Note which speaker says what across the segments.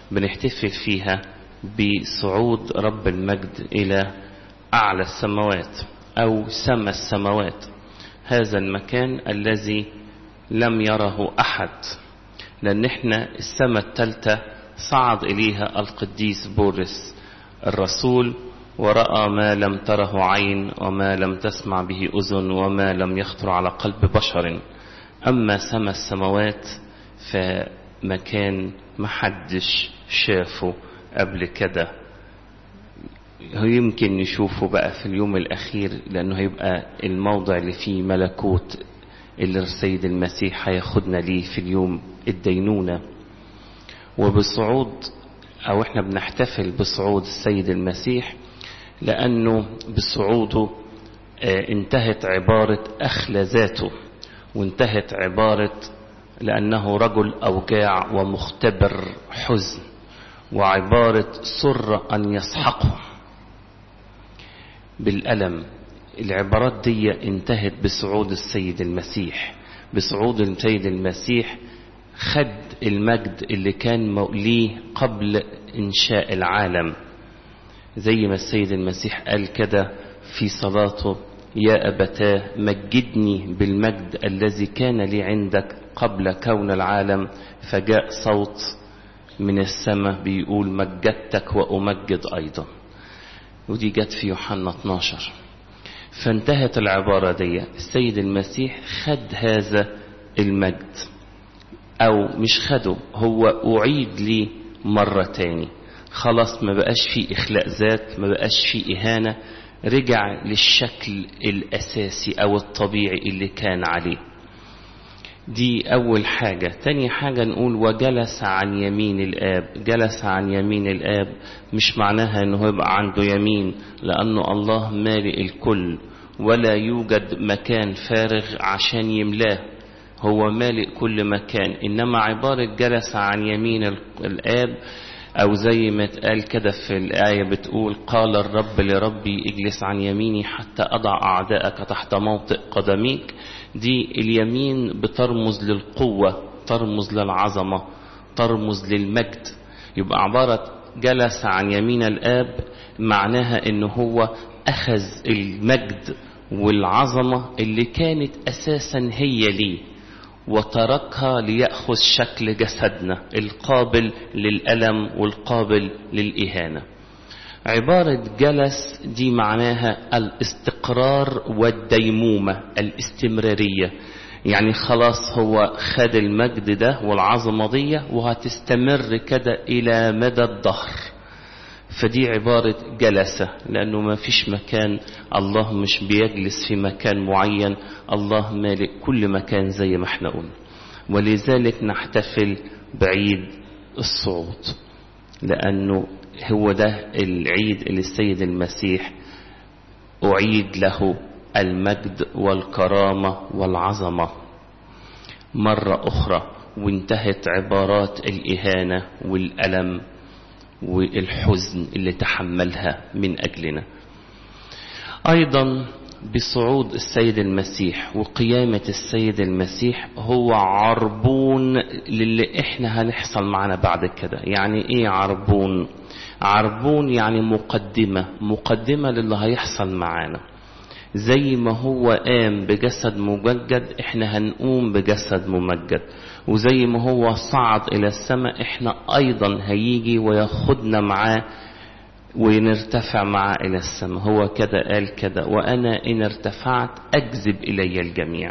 Speaker 1: بنحتفل فيها بصعود رب المجد إلى أعلى السماوات أو سما السماوات هذا المكان الذي لم يره أحد لأن احنا السماء الثالثة صعد إليها القديس بولس الرسول ورأى ما لم تره عين وما لم تسمع به أذن وما لم يخطر على قلب بشر أما سما السماوات فمكان محدش شافه قبل كده يمكن نشوفه بقى في اليوم الأخير لأنه هيبقى الموضع اللي فيه ملكوت اللي السيد المسيح هياخدنا ليه في اليوم الدينونة وبصعود أو احنا بنحتفل بصعود السيد المسيح لأنه بصعوده انتهت عبارة أخلى ذاته وانتهت عبارة لأنه رجل أوجاع ومختبر حزن وعبارة سر أن يسحقه بالألم العبارات دي انتهت بصعود السيد المسيح بصعود السيد المسيح خد المجد اللي كان ليه قبل إنشاء العالم زي ما السيد المسيح قال كده في صلاته يا أبتاه مجدني بالمجد الذي كان لي عندك قبل كون العالم فجاء صوت من السماء بيقول مجدتك وأمجد أيضا ودي جت في يوحنا 12 فانتهت العبارة دي السيد المسيح خد هذا المجد أو مش خده هو أعيد لي مرة تاني خلاص ما بقاش فيه إخلاء ذات ما بقاش فيه إهانة رجع للشكل الأساسي أو الطبيعي اللي كان عليه دي أول حاجة تاني حاجة نقول وجلس عن يمين الآب جلس عن يمين الآب مش معناها أنه يبقى عنده يمين لأنه الله مالئ الكل ولا يوجد مكان فارغ عشان يملاه هو مالئ كل مكان إنما عبارة جلس عن يمين الآب أو زي ما اتقال كده في الآية بتقول قال الرب لربي اجلس عن يميني حتى أضع أعداءك تحت موطئ قدميك دي اليمين بترمز للقوة ترمز للعظمة ترمز للمجد يبقى عبارة جلس عن يمين الآب معناها إن هو أخذ المجد والعظمة اللي كانت أساسا هي ليه وتركها ليأخذ شكل جسدنا القابل للألم والقابل للإهانة عبارة جلس دي معناها الاستقرار والديمومة الاستمرارية يعني خلاص هو خد المجد ده والعظمة دي وهتستمر كده إلى مدى الدهر فدي عبارة جلسة لأنه ما فيش مكان الله مش بيجلس في مكان معين الله مالك كل مكان زي ما احنا قلنا ولذلك نحتفل بعيد الصعود لأنه هو ده العيد اللي السيد المسيح أعيد له المجد والكرامة والعظمة مرة أخرى وانتهت عبارات الإهانة والألم والحزن اللي تحملها من أجلنا أيضا بصعود السيد المسيح وقيامة السيد المسيح هو عربون للي احنا هنحصل معنا بعد كده يعني ايه عربون عربون يعني مقدمة مقدمة للي هيحصل معانا زي ما هو قام بجسد ممجد احنا هنقوم بجسد ممجد وزي ما هو صعد الى السماء احنا ايضا هيجي وياخدنا معاه ونرتفع معاه الى السماء هو كده قال كده وانا ان ارتفعت اجذب الي الجميع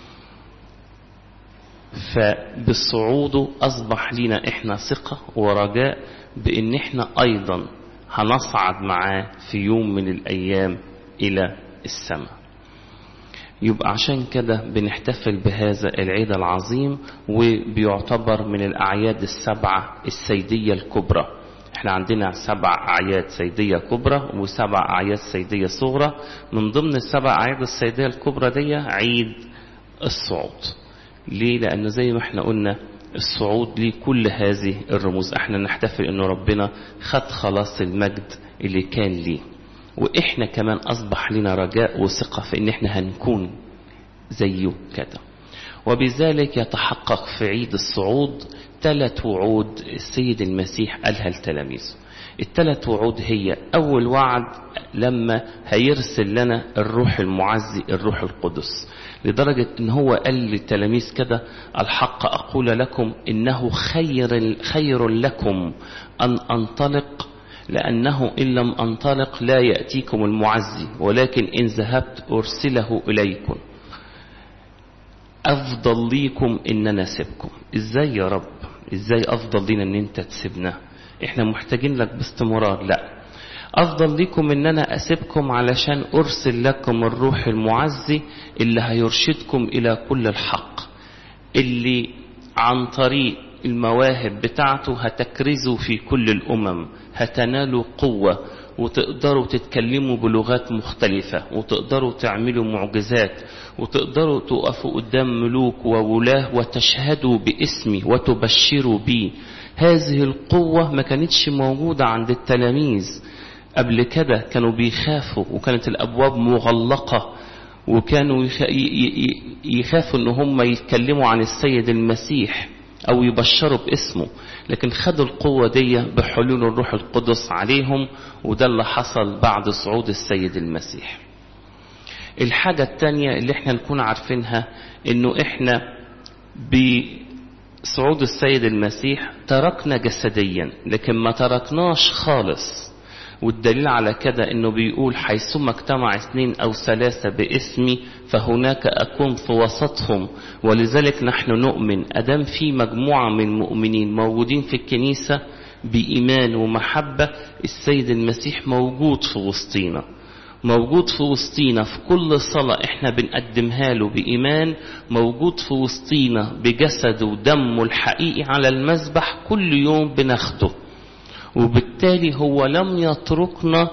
Speaker 1: فبصعوده اصبح لنا احنا ثقة ورجاء بان احنا ايضا هنصعد معاه في يوم من الايام الى السماء يبقى عشان كده بنحتفل بهذا العيد العظيم وبيعتبر من الأعياد السبعة السيدية الكبرى احنا عندنا سبع أعياد سيدية كبرى وسبع أعياد سيدية صغرى من ضمن السبع أعياد السيدية الكبرى دي عيد الصعود ليه لأنه زي ما احنا قلنا الصعود ليه كل هذه الرموز احنا نحتفل انه ربنا خد خلاص المجد اللي كان ليه واحنا كمان اصبح لنا رجاء وثقة في ان احنا هنكون زيه كده وبذلك يتحقق في عيد الصعود ثلاث وعود السيد المسيح قالها لتلاميذه الثلاث وعود هي أول وعد لما هيرسل لنا الروح المعزي الروح القدس لدرجة ان هو قال للتلاميذ كده الحق أقول لكم إنه خير, خير لكم أن أنطلق لأنه إن لم أنطلق لا يأتيكم المعزي ولكن إن ذهبت أرسله إليكم أفضل ليكم إن أنا أسيبكم إزاي يا رب إزاي أفضل لينا إن أنت تسيبنا إحنا محتاجين لك باستمرار لا أفضل ليكم إن أنا أسيبكم علشان أرسل لكم الروح المعزي اللي هيرشدكم إلى كل الحق اللي عن طريق المواهب بتاعته هتكرزوا في كل الأمم هتنالوا قوة وتقدروا تتكلموا بلغات مختلفة وتقدروا تعملوا معجزات وتقدروا تقفوا قدام ملوك وولاه وتشهدوا باسمي وتبشروا بي هذه القوة ما كانتش موجودة عند التلاميذ قبل كده كانوا بيخافوا وكانت الأبواب مغلقة وكانوا يخافوا ان هم يتكلموا عن السيد المسيح او يبشروا باسمه لكن خدوا القوة دي بحلول الروح القدس عليهم وده اللي حصل بعد صعود السيد المسيح الحاجة التانية اللي احنا نكون عارفينها انه احنا بصعود السيد المسيح تركنا جسديا لكن ما تركناش خالص والدليل على كده انه بيقول حيثما اجتمع اثنين او ثلاثة باسمي فهناك اكون في وسطهم ولذلك نحن نؤمن ادام في مجموعة من المؤمنين موجودين في الكنيسة بإيمان ومحبة السيد المسيح موجود في وسطينا موجود في وسطينا في كل صلاة احنا بنقدمها له بإيمان موجود في وسطينا بجسده ودمه الحقيقي على المذبح كل يوم بناخده وبالتالي هو لم يتركنا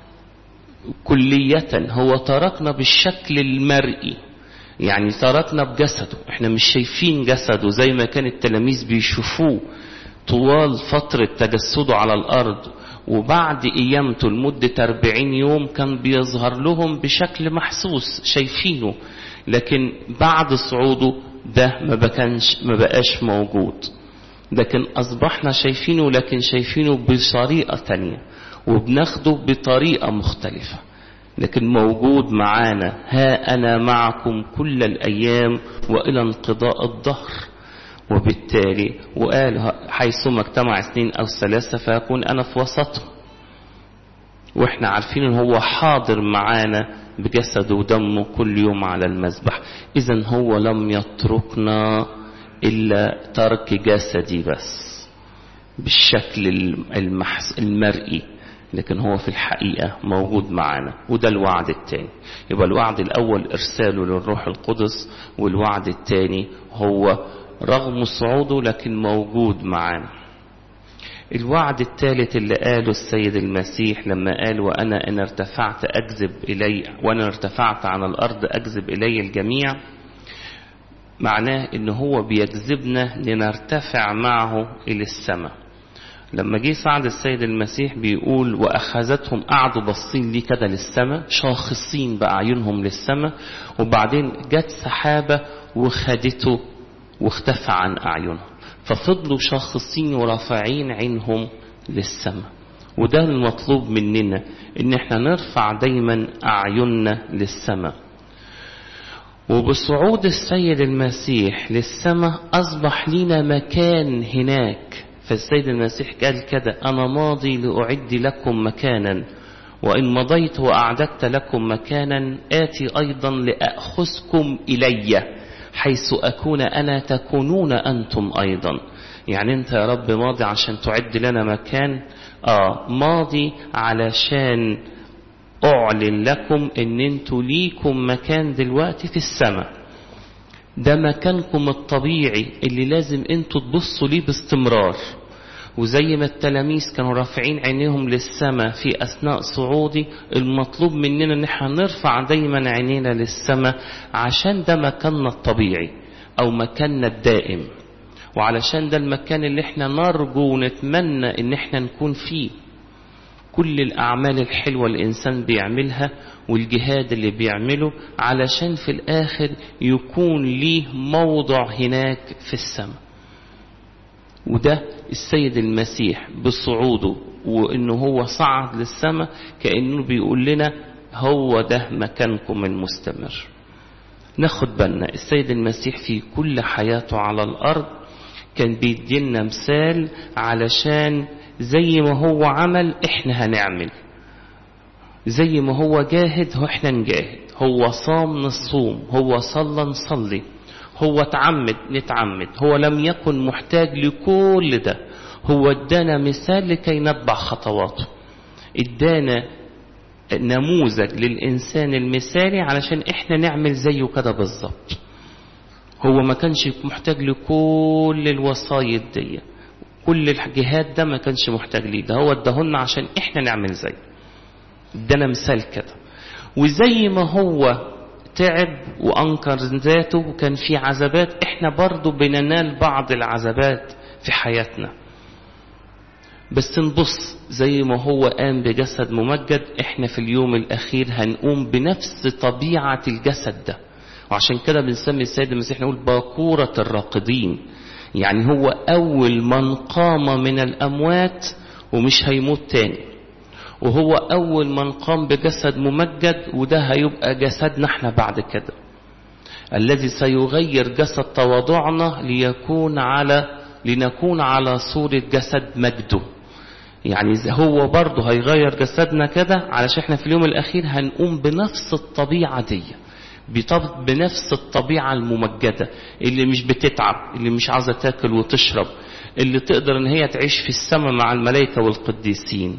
Speaker 1: كلية هو تركنا بالشكل المرئي يعني تركنا بجسده احنا مش شايفين جسده زي ما كان التلاميذ بيشوفوه طوال فترة تجسده على الأرض وبعد قيامته لمدة 40 يوم كان بيظهر لهم بشكل محسوس شايفينه لكن بعد صعوده ده ما بكانش ما بقاش موجود لكن أصبحنا شايفينه لكن شايفينه بطريقة تانية وبناخده بطريقة مختلفة لكن موجود معانا ها أنا معكم كل الأيام وإلى انقضاء الظهر وبالتالي وقال حيثما اجتمع اثنين أو ثلاثة فيكون أنا في وسطهم واحنا عارفين ان هو حاضر معانا بجسده ودمه كل يوم على المذبح اذا هو لم يتركنا إلا ترك جسدي بس بالشكل المحس المرئي لكن هو في الحقيقة موجود معنا وده الوعد الثاني يبقى الوعد الأول إرساله للروح القدس والوعد الثاني هو رغم صعوده لكن موجود معنا الوعد الثالث اللي قاله السيد المسيح لما قال وأنا إن ارتفعت أجذب إلي وأنا ارتفعت عن الأرض أجذب إلي الجميع معناه ان هو بيجذبنا لنرتفع معه الى السماء لما جه صعد السيد المسيح بيقول واخذتهم قعدوا باصين ليه كده للسماء شاخصين باعينهم للسماء وبعدين جت سحابه وخدته واختفى عن اعينهم ففضلوا شاخصين ورافعين عينهم للسماء وده المطلوب مننا ان احنا نرفع دايما اعيننا للسماء وبصعود السيد المسيح للسماء أصبح لنا مكان هناك فالسيد المسيح قال كده أنا ماضي لأعد لكم مكانا وإن مضيت وأعددت لكم مكانا آتي أيضا لأخذكم إلي حيث أكون أنا تكونون أنتم أيضا يعني أنت يا رب ماضي عشان تعد لنا مكان آه ماضي علشان أعلن لكم إن أنتوا ليكم مكان دلوقتي في السماء ده مكانكم الطبيعي اللي لازم أنتوا تبصوا ليه باستمرار وزي ما التلاميذ كانوا رافعين عينيهم للسماء في أثناء صعودي المطلوب مننا إن احنا نرفع دايما عينينا للسماء عشان ده مكاننا الطبيعي أو مكاننا الدائم وعلشان ده المكان اللي احنا نرجو ونتمنى ان احنا نكون فيه كل الأعمال الحلوة الإنسان بيعملها والجهاد اللي بيعمله علشان في الآخر يكون ليه موضع هناك في السماء وده السيد المسيح بصعوده وانه هو صعد للسماء كأنه بيقول لنا هو ده مكانكم المستمر ناخد بالنا السيد المسيح في كل حياته على الأرض كان بيدينا مثال علشان زي ما هو عمل احنا هنعمل زي ما هو جاهد هو احنا نجاهد هو صام نصوم هو صلى نصلي هو اتعمد نتعمد هو لم يكن محتاج لكل ده هو ادانا مثال لكي نتبع خطواته ادانا نموذج للإنسان المثالي علشان احنا نعمل زيه كده بالظبط هو ما كانش محتاج لكل الوصايا دي كل الجهاد ده ما كانش محتاج ليه ده هو اداهولنا عشان احنا نعمل زيه ادانا مثال كده وزي ما هو تعب وانكر ذاته وكان في عذابات احنا برضو بننال بعض العذابات في حياتنا بس نبص زي ما هو قام بجسد ممجد احنا في اليوم الاخير هنقوم بنفس طبيعة الجسد ده وعشان كده بنسمي السيد المسيح نقول باكورة الراقدين يعني هو اول من قام من الاموات ومش هيموت تاني وهو اول من قام بجسد ممجد وده هيبقى جسدنا احنا بعد كده الذي سيغير جسد تواضعنا ليكون على لنكون على صورة جسد مجده يعني هو برضه هيغير جسدنا كده علشان احنا في اليوم الاخير هنقوم بنفس الطبيعة دي بنفس الطبيعة الممجدة اللي مش بتتعب اللي مش عاوزة تاكل وتشرب اللي تقدر ان هي تعيش في السماء مع الملائكة والقديسين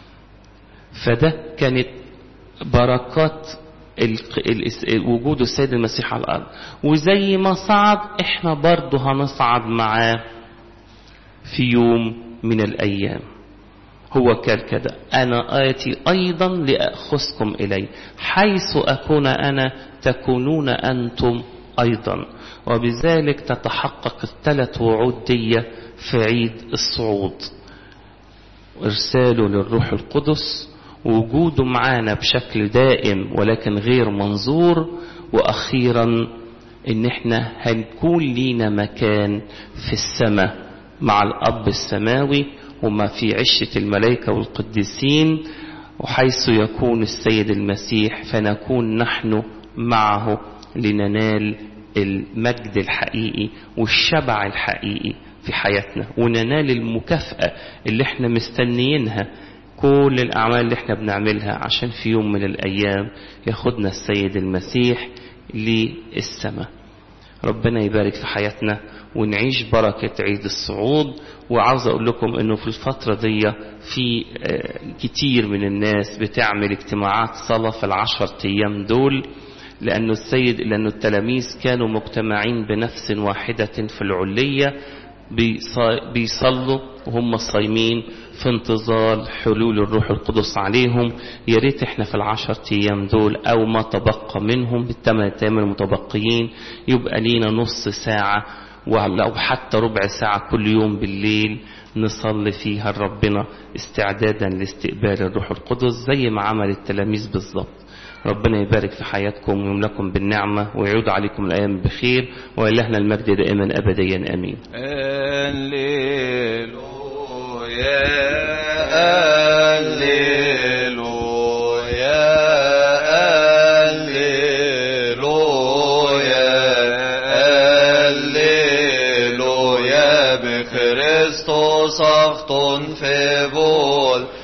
Speaker 1: فده كانت بركات وجود السيد المسيح على الأرض وزي ما صعد احنا برضه هنصعد معاه في يوم من الأيام هو قال كده أنا آتي أيضا لأخذكم إلي حيث أكون أنا تكونون أنتم أيضا وبذلك تتحقق الثلاث وعود دي في عيد الصعود إرساله للروح القدس وجوده معانا بشكل دائم ولكن غير منظور وأخيرا إن إحنا هنكون لينا مكان في السماء مع الأب السماوي وما في عشة الملائكة والقديسين وحيث يكون السيد المسيح فنكون نحن معه لننال المجد الحقيقي والشبع الحقيقي في حياتنا وننال المكافأة اللي احنا مستنيينها كل الأعمال اللي احنا بنعملها عشان في يوم من الأيام ياخدنا السيد المسيح للسماء ربنا يبارك في حياتنا ونعيش بركة عيد الصعود وعاوز أقول لكم أنه في الفترة دي في كتير من الناس بتعمل اجتماعات صلاة في العشر أيام دول لأنه السيد لأنه التلاميذ كانوا مجتمعين بنفس واحدة في العلية بيصلوا وهم صايمين في انتظار حلول الروح القدس عليهم يا ريت احنا في العشر ايام دول او ما تبقى منهم بالثمان ايام المتبقيين يبقى لينا نص ساعه ولو حتى ربع ساعه كل يوم بالليل نصلي فيها لربنا استعدادا لاستقبال الروح القدس زي ما عمل التلاميذ بالظبط ربنا يبارك في حياتكم ويملكم بالنعمة ويعود عليكم الأيام بخير وإلهنا المجد دائما أبديا أمين
Speaker 2: Kristus afton för vår